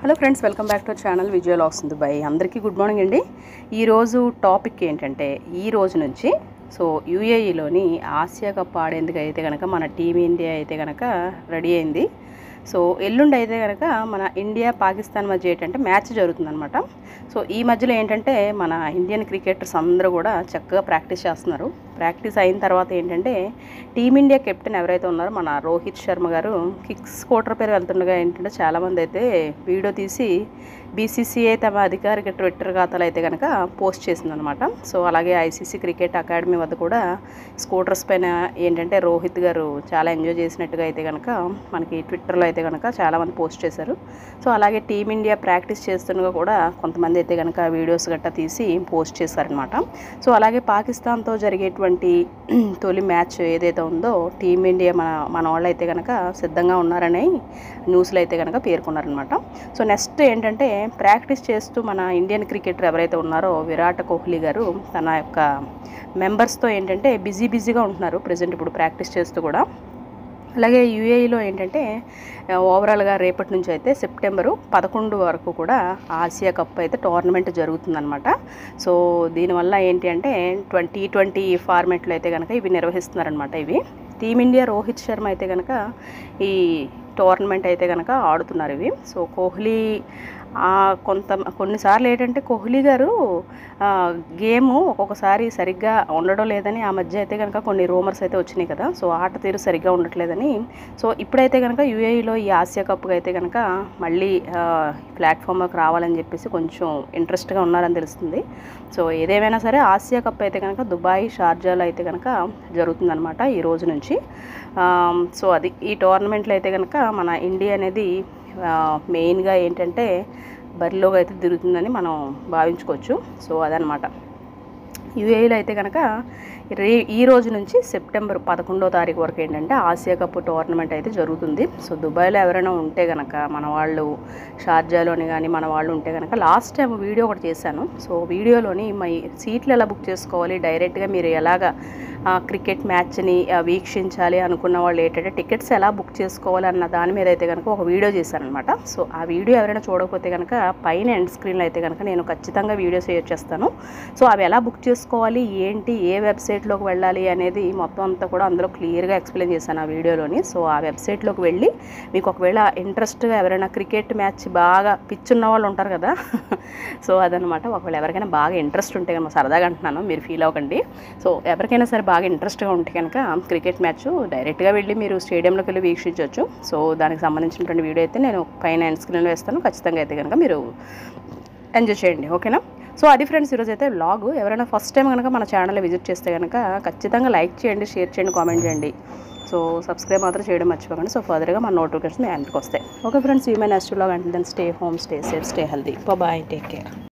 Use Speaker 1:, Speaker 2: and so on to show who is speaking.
Speaker 1: hello friends welcome back to channel Vijaya లాక్స్ Dubai అందరికీ good morning అండి ఈరోజు టాపిక్ ఏంటంటే ఈ రోజు నుంచి సో యూఏఈలోని ఆసియా కప్ ఆడేందుకు అయితే కనుక మన టీం ఇండియా అయితే కనుక రెడీ అయింది సో ఎల్లుండి అయితే కనుక మన ఇండియా పాకిస్తాన్ మధ్య ఏంటంటే మ్యాచ్ జరుగుతుందన్నమాట సో ఈ మధ్యలో ఏంటంటే మన ఇండియన్ క్రికెటర్స్ అందరూ కూడా చక్కగా ప్రాక్టీస్ చేస్తున్నారు ప్రాక్టీస్ అయిన తర్వాత ఏంటంటే టీమిండియా కెప్టెన్ ఎవరైతే ఉన్నారో మన రోహిత్ శర్మ గారు కిక్స్ కోటర్ పేరు వెళ్తుండగా ఏంటంటే చాలామంది అయితే వీడియో తీసి బీసీసీఐ తమ అధికారిక ట్విట్టర్ ఖాతాలో అయితే కనుక పోస్ట్ చేసిందనమాట సో అలాగే ఐసీసీ క్రికెట్ అకాడమీ వద్ద కూడా స్కూటర్స్ పైన ఏంటంటే రోహిత్ గారు చాలా ఎంజాయ్ చేసినట్టుగా అయితే కనుక మనకి ట్విట్టర్లో అయితే కనుక చాలామంది పోస్ట్ చేశారు సో అలాగే టీమిండియా ప్రాక్టీస్ చేస్తుండగా కూడా కొంతమంది అయితే కనుక వీడియోస్ గట్టా తీసి పోస్ట్ చేశారనమాట సో అలాగే పాకిస్తాన్తో జరిగేటువంటి తొలి మ్యాచ్ ఏదైతే ఉందో టీమిండియా మన మన వాళ్ళు అయితే కనుక సిద్ధంగా ఉన్నారని న్యూస్లో అయితే కనుక పేర్కొన్నారనమాట సో నెక్స్ట్ ఏంటంటే ప్రాక్టీస్ చేస్తూ మన ఇండియన్ క్రికెటర్ ఎవరైతే ఉన్నారో విరాట్ కోహ్లీ గారు తన యొక్క మెంబర్స్తో ఏంటంటే బిజీ బిజీగా ఉంటున్నారు ప్రజెంట్ ఇప్పుడు ప్రాక్టీస్ చేస్తూ కూడా అలాగే యూఏఈలో ఏంటంటే ఓవరాల్గా రేపటి నుంచి అయితే సెప్టెంబరు పదకొండు వరకు కూడా ఆసియా కప్ అయితే టోర్నమెంట్ జరుగుతుందన్నమాట సో దీనివల్ల ఏంటి అంటే ట్వంటీ ట్వంటీ ఫార్మెట్లో అయితే కనుక ఇవి నిర్వహిస్తున్నారనమాట ఇవి టీమిండియా రోహిత్ శర్మ అయితే కనుక ఈ టోర్నమెంట్ అయితే కనుక ఆడుతున్నారు ఇవి సో కోహ్లీ ఆ, కొంత కొన్నిసార్లు ఏంటంటే కోహ్లీ గారు ఆ, గేము ఒక్కొక్కసారి సరిగ్గా ఉండడం లేదని ఆ మధ్య అయితే కనుక కొన్ని రూమర్స్ అయితే వచ్చినాయి కదా సో ఆట తీరు సరిగ్గా ఉండట్లేదని సో ఇప్పుడైతే కనుక యూఏఈలో ఈ ఆసియా కప్కి అయితే కనుక మళ్ళీ ప్లాట్ఫామ్లోకి రావాలని చెప్పేసి కొంచెం ఇంట్రెస్ట్గా ఉన్నారని తెలుస్తుంది సో ఏదేమైనా సరే ఆసియా కప్ అయితే కనుక దుబాయ్ షార్జాలో అయితే కనుక జరుగుతుందన్నమాట ఈ రోజు నుంచి ఆమ్, సో అది ఈ టోర్నమెంట్లో అయితే కనుక మన ఇండియా అనేది ఆ, మెయిన్గా ఏంటంటే బరిలోకి అయితే తిరుగుతుందని మనం భావించుకోవచ్చు సో అదనమాట యుఏఈలో అయితే కనుక రే ఈ రోజు నుంచి సెప్టెంబర్ పదకొండో తారీఖు వరకు ఏంటంటే ఆసియా కప్ టోర్నమెంట్ అయితే జరుగుతుంది సో దుబాయ్లో ఎవరైనా ఉంటే కనుక మన వాళ్ళు షార్జాలోని కానీ మన వాళ్ళు ఉంటే కనుక లాస్ట్ టైం వీడియో ఒకటి చేశాను సో వీడియోలోని మై సీట్లు ఎలా బుక్ చేసుకోవాలి డైరెక్ట్గా మీరు ఎలాగా ఆ, క్రికెట్ మ్యాచ్ని ఆ, వీక్షించాలి అనుకున్న వాళ్ళు ఏంటంటే టికెట్స్ ఎలా బుక్ చేసుకోవాలి అన్న దాని మీద అయితే కనుక ఒక వీడియో చేశానమాట సో ఆ వీడియో ఎవరైనా చూడకపోతే కనుక పైన ఎండ్ స్క్రీన్లో అయితే కనుక నేను ఖచ్చితంగా వీడియో షేర్ చేస్తాను సో అవి ఎలా బుక్ చేసుకోవాలి ఏంటి ఏ వెబ్సైట్లోకి వెళ్ళాలి అనేది మొత్తం అంతా కూడా అందులో క్లియర్గా ఎక్స్ప్లెయిన్ చేశాను ఆ వీడియోలోని సో ఆ వెబ్సైట్లోకి వెళ్ళి మీకు ఒకవేళ ఇంట్రెస్ట్గా ఎవరైనా క్రికెట్ మ్యాచ్ బాగా పిచ్చున్న వాళ్ళు ఉంటారు కదా సో అదనమాట ఒకవేళ ఎవరికైనా బాగా ఇంట్రెస్ట్ ఉంటే కనుక సరదాగా అంటున్నాను మీరు ఫీల్ అవ్వకండి సో ఎవరికైనా సరే బాగా ఇంట్రెస్ట్గా ఉంటే కనుక క్రికెట్ మ్యాచ్ డైరెక్ట్గా వెళ్ళి మీరు స్టేడియంలోకి వెళ్ళి వీక్షించవచ్చు సో దానికి సంబంధించినటువంటి వీడియో అయితే నేను పైన ఎండ్ స్క్రీన్లో వేస్తాను ఖచ్చితంగా అయితే కనుక మీరు ఎంజాయ్ చేయండి ఓకేనా సో అది ఫ్రెండ్స్ ఈరోజు అయితే వ్లాగ్ ఎవరైనా ఫస్ట్ టైం కనుక మన ఛానల్ విజిట్ చేస్తే కనుక ఖచ్చితంగా లైక్ చేయండి షేర్ చేయండి కామెంట్ చేయండి సో సబ్స్క్రైబ్ మాత్రం చేయడం మర్చిపోకండి సో ఫర్దర్గా మన నోటిఫికేషన్ మీ అందరికి వస్తాయి okay friends you my next vlog అంటే then stay home stay safe stay healthy bye take care